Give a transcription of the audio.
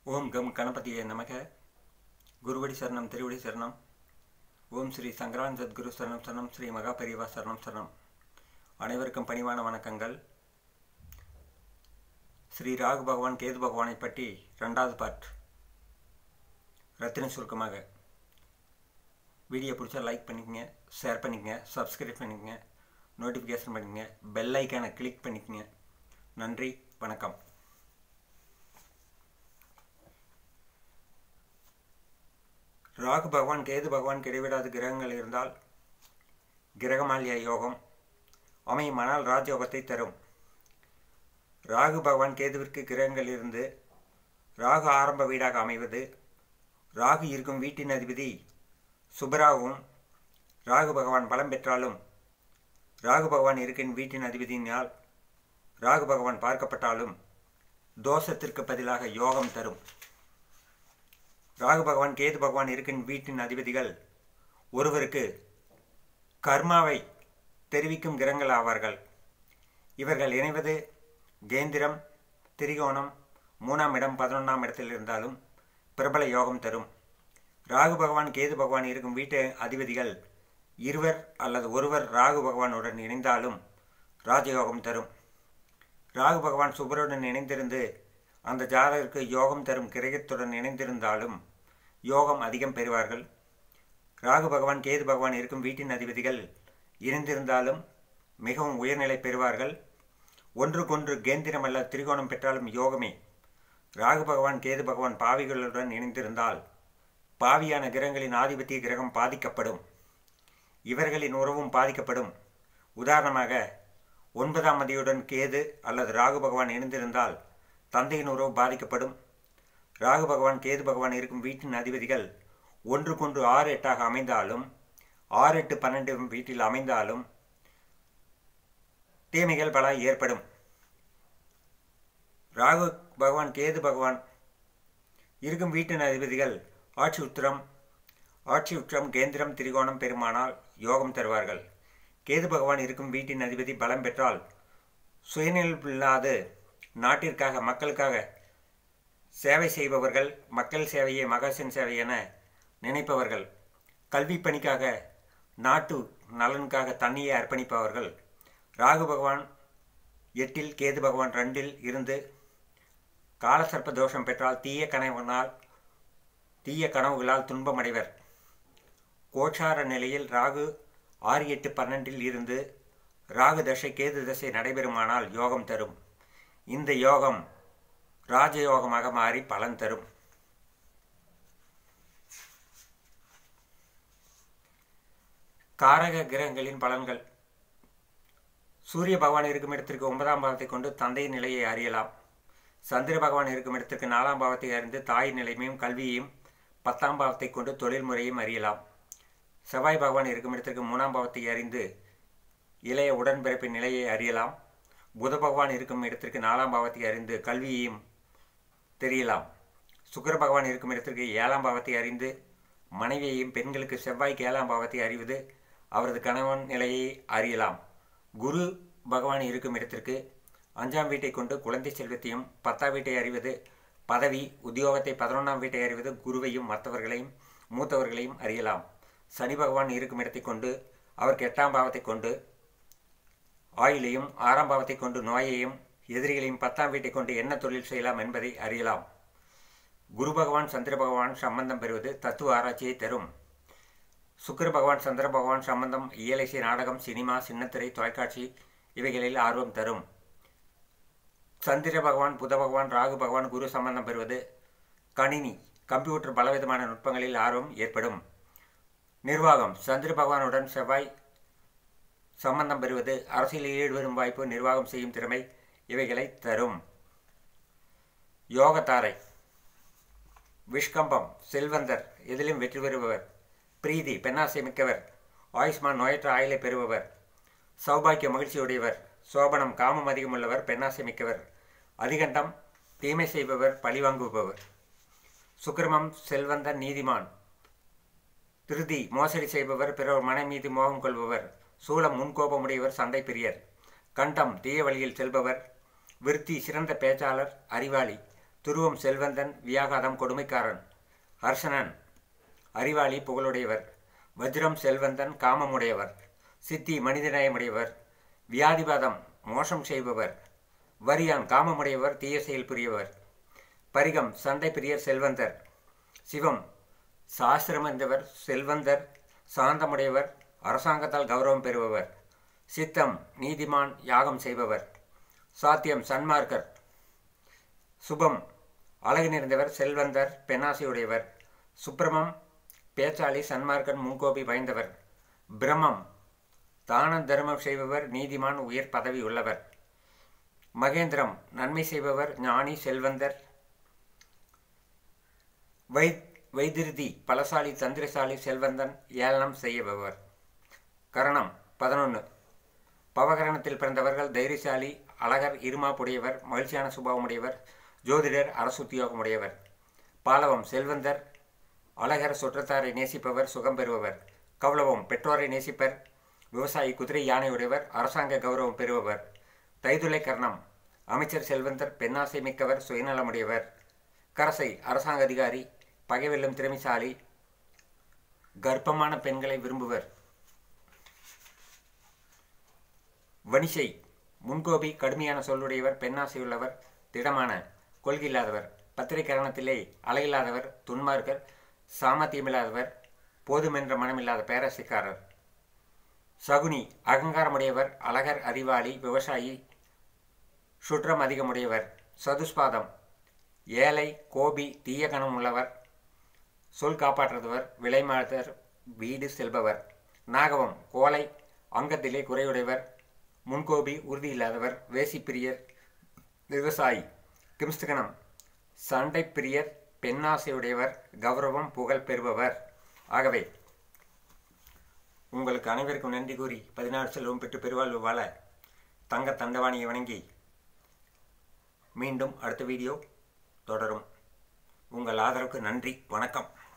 ஓம் come கணபதியே நமக குருவடி சரணம் திருவடி சரணம் ஓம் ஸ்ரீ சங்கரான் சத்குரு சரணம் சரணம் ஸ்ரீ மகா பெரியவா சரணம் சரணம் அனைவருக்கும் பணிவான வணக்கங்கள் ஸ்ரீ ராகு பகவான் கேது பகவானை பற்றி ரெண்டாவது பார்ட் ரத்தின சுருக்கமாக வீடியோ பிடிச்சா லைக் பண்ணிக்கங்க ஷேர் பண்ணிக்கங்க சப்ஸ்கிரைப் பண்ணிக்கங்க நோட்டிஃபிகேஷன் பண்ணிக்கங்க பெல் ஐக்கானை கிளிக் பண்ணிக்கங்க நன்றி வணக்கம் ராகு பகவான் கேது பகவான் கிடைவிடாத கிரகங்கள் இருந்தால் கிரகமால்ய யோகம் அமையுமானால் ராஜயோகத்தை தரும் ராகு பகவான் கேதுவிற்கு கிரகங்கள் இருந்து ராகு ஆரம்ப வீடாக அமைவது ராகு இருக்கும் வீட்டின் அதிபதி சுபராகவும் ராகு பகவான் பலம் பெற்றாலும் ராகு பகவான் இருக்கின் வீட்டின் அதிபதியினால் ராகு பகவான் பார்க்கப்பட்டாலும் தோஷத்திற்கு பதிலாக யோகம் தரும் ராகு பகவான் கேது பகவான் இருக்கின் வீட்டின் அதிபதிகள் ஒருவருக்கு கர்மாவை தெரிவிக்கும் கிரகங்கள் ஆவார்கள் இவர்கள் இணைவது கேந்திரம் திரிகோணம் மூணாம் இடம் பதினொன்றாம் இடத்தில் இருந்தாலும் பிரபல யோகம் தரும் ராகு பகவான் கேது பகவான் இருக்கும் வீட்டு அதிபதிகள் இருவர் அல்லது ஒருவர் ராகு பகவானுடன் இணைந்தாலும் ராஜயோகம் தரும் ராகு பகவான் சுபருடன் இணைந்திருந்து அந்த ஜாதகருக்கு யோகம் தரும் கிரகத்துடன் இணைந்திருந்தாலும் யோகம் அதிகம் பெறுவார்கள் ராகு பகவான் கேது பகவான் இருக்கும் வீட்டின் அதிபதிகள் இணைந்திருந்தாலும் மிகவும் உயர்நிலை பெறுவார்கள் ஒன்றுக்கொன்று கேந்திரம் அல்ல திரிகோணம் பெற்றாலும் யோகமே ராகு பகவான் கேது பகவான் பாவிகளுடன் இணைந்திருந்தால் பாவியான கிரகங்களின் ஆதிபத்திய கிரகம் பாதிக்கப்படும் இவர்களின் உறவும் பாதிக்கப்படும் உதாரணமாக ஒன்பதாம் மதியுடன் கேது அல்லது ராகு பகவான் இணைந்திருந்தால் தந்தையின் உறவு பாதிக்கப்படும் ராகு பகவான் கேது பகவான் இருக்கும் வீட்டின் அதிபதிகள் ஒன்றுக்கொன்று ஆறு எட்டாக அமைந்தாலும் ஆறு எட்டு பன்னெண்டு வீட்டில் அமைந்தாலும் தீமைகள் பல ஏற்படும் ராகு பகவான் கேது பகவான் இருக்கும் வீட்டின் அதிபதிகள் ஆட்சி உத்திரம் ஆட்சி உத்திரம் கேந்திரம் திரிகோணம் பெருமானால் யோகம் தருவார்கள் கேது பகவான் இருக்கும் வீட்டின் அதிபதி பலம் பெற்றால் சுயநிலைப்பில்லாது நாட்டிற்காக மக்களுக்காக சேவை செய்பவர்கள் மக்கள் சேவையே மகசின் சேவை என நினைப்பவர்கள் கல்வி பணிக்காக நாட்டு நலனுக்காக தண்ணியை அர்ப்பணிப்பவர்கள் ராகு பகவான் எட்டில் கேது பகவான் ரெண்டில் இருந்து காலசர்ப்ப தோஷம் பெற்றால் தீய கனவுனால் தீய கனவுகளால் துன்பமடைவர் கோச்சார நிலையில் ராகு ஆறு எட்டு பன்னெண்டில் இருந்து ராகு தசை கேது தசை நடைபெறுமானால் யோகம் தரும் இந்த யோகம் ராஜயோகமாக மாறி பலன் தரும் காரக கிரகங்களின் பலன்கள் சூரிய பகவான் இருக்கும் இடத்திற்கு ஒன்பதாம் பாவத்தை கொண்டு தந்தையின் நிலையை அறியலாம் சந்திர பகவான் இருக்கும் இடத்திற்கு நாலாம் பாவத்தை அறிந்து தாய் நிலைமையும் கல்வியையும் பத்தாம் பாவத்தை கொண்டு தொழில் முறையும் அறியலாம் செவ்வாய் பகவான் இருக்கும் இடத்திற்கு மூணாம் பாவத்தை அறிந்து இளைய உடன்பிறப்பின் நிலையை அறியலாம் புத பகவான் இருக்கும் இடத்திற்கு நாலாம் பாவத்தை அறிந்து கல்வியையும் தெரியலாம் சுக்கர பகவான் இருக்கும் இடத்திற்கு ஏழாம் பாவத்தை அறிந்து மனைவியையும் பெண்களுக்கு செவ்வாய்க்கு ஏழாம் பாவத்தை அறிவது அவரது கணவன் நிலையை அறியலாம் குரு பகவான் இருக்கும் இடத்திற்கு அஞ்சாம் வீட்டை கொண்டு குழந்தை செல்வத்தையும் பத்தாம் வீட்டை அறிவது பதவி உத்தியோகத்தை பதினொன்றாம் வீட்டை அறிவது குருவையும் மற்றவர்களையும் மூத்தவர்களையும் அறியலாம் சனி பகவான் இருக்கும் இடத்தை கொண்டு அவருக்கு எட்டாம் பாவத்தை கொண்டு ஆயிலையும் ஆறாம் பாவத்தை கொண்டு நோயையும் எதிரிகளையும் பத்தாம் வீட்டை கொண்டு என்ன தொழில் செய்யலாம் என்பதை அறியலாம் குரு பகவான் சந்திர பகவான் சம்பந்தம் பெறுவது தத்துவ ஆராய்ச்சியை தரும் சுக்கர பகவான் சந்திர பகவான் சம்பந்தம் இயலிசை நாடகம் சினிமா சின்னத்திரை தொலைக்காட்சி இவைகளில் ஆர்வம் தரும் சந்திர பகவான் புத பகவான் ராகு பகவான் குரு சம்பந்தம் பெறுவது கணினி கம்ப்யூட்டர் பலவிதமான நுட்பங்களில் ஆர்வம் ஏற்படும் நிர்வாகம் சந்திர பகவானுடன் செவ்வாய் சம்பந்தம் பெறுவது அரசியலில் ஈடுபடும் வாய்ப்பு நிர்வாகம் செய்யும் திறமை இவைகளை தரும் யோகத்தாரை விஷ்கம்பம் செல்வந்தர் எதிலும் வெற்றி பெறுபவர் பிரீதி பெண்ணாசை மிக்கவர் ஆயுஷ்மான் நோயற்ற ஆயிலை பெறுபவர் சௌபாக்கிய மகிழ்ச்சியுடையவர் சோபனம் காமம் அதிகமுள்ளவர் பெண்ணாசை மிக்கவர் அதிகண்டம் தீமை செய்பவர் பழிவாங்குபவர் சுக்கிரமம் செல்வந்தர் நீதிமான் திருதி மோசடி செய்பவர் பிறர் மனை மீது மோகம் கொள்பவர் சூளம் முன்கோபமுடையவர் சண்டை பிரியர் கண்டம் தீய வழியில் செல்பவர் விருத்தி சிறந்த பேச்சாளர் அறிவாளி துருவம் செல்வந்தன் வியாகாதம் கொடுமைக்காரன் ஹர்ஷனன் அறிவாளி புகழுடையவர் வஜ்ரம் செல்வந்தன் காமமுடையவர் சித்தி மனிதநேயமுடையவர் வியாதிபாதம் மோசம் செய்பவர் வரியான் காமமுடையவர் தீய செயல் புரியவர் பரிகம் சண்டை பிரியர் செல்வந்தர் சிவம் சாஸ்திரமறிந்தவர் செல்வந்தர் சாந்தமுடையவர் அரசாங்கத்தால் கௌரவம் பெறுபவர் சித்தம் நீதிமான் யாகம் செய்பவர் சாத்தியம் சன்மார்க்கர் சுபம் அழகு நிறைந்தவர் செல்வந்தர் பெண்ணாசையுடையவர் சுப்பிரமம் பேச்சாளி சன்மார்க்கன் முன்கோபி வாய்ந்தவர் பிரம்மம் தான தர்மம் செய்பவர் நீதிமான் உயர் பதவி உள்ளவர் மகேந்திரம் நன்மை செய்பவர் ஞானி செல்வந்தர் வை வைத்திருதி பலசாலி தந்திரசாலி செல்வந்தன் ஏளனம் செய்யபவர் கரணம் பதினொன்று பவகரணத்தில் பிறந்தவர்கள் தைரியசாலி அழகர் இருமாப்புடையவர் மகிழ்ச்சியான சுபாவமுடையவர் ஜோதிடர் அரசுத்தியோகமுடையவர் பாலவம் செல்வந்தர் அழகர் சுற்றத்தாரை நேசிப்பவர் சுகம் பெறுபவர் கௌளவம் பெற்றோரை நேசிப்பர் விவசாயி குதிரை யானையுடையவர் அரசாங்க கௌரவம் பெறுபவர் தைதுளை கர்ணம் அமைச்சர் செல்வந்தர் பெண்ணாசை மிக்கவர் சுயநலமுடையவர் கரசை அரசாங்க அதிகாரி பகைவெல்லும் திறமைசாலி கர்ப்பமான பெண்களை விரும்புவர் வனிஷை முன்கோபி கடுமையான சொல்லுடையவர் பெண்ணாசையுள்ளவர் திடமான கொள்கையில்லாதவர் பத்திரிகரணத்திலே அழகில்லாதவர் துன்மார்க்கர் சாமர்த்தியமில்லாதவர் போதுமென்ற மனமில்லாத பேராசைக்காரர் சகுனி அகங்காரமுடையவர் அழகர் அறிவாளி விவசாயி சுற்றம் அதிகமுடையவர் சதுஷ்பாதம் ஏழை கோபி தீய கணம் உள்ளவர் சொல் காப்பாற்றுபவர் விலைமாதர் வீடு செல்பவர் நாகவம் கோலை அங்கத்திலே குறையுடையவர் முன்கோபி உறுதியில்லாதவர் வேசிப்பிரியர் விவசாயி கிம்ஸ்தகணம் சண்டை பிரியர் பெண்ணாசையுடையவர் கௌரவம் புகழ் பெறுபவர் ஆகவே உங்களுக்கு அனைவருக்கும் நன்றி கூறி பதினாறு செல்வம் பெற்று பெருவாழ்வு வாழ தங்க தண்டவாணியை வணங்கி மீண்டும் அடுத்த வீடியோ தொடரும் உங்கள் ஆதரவுக்கு நன்றி வணக்கம்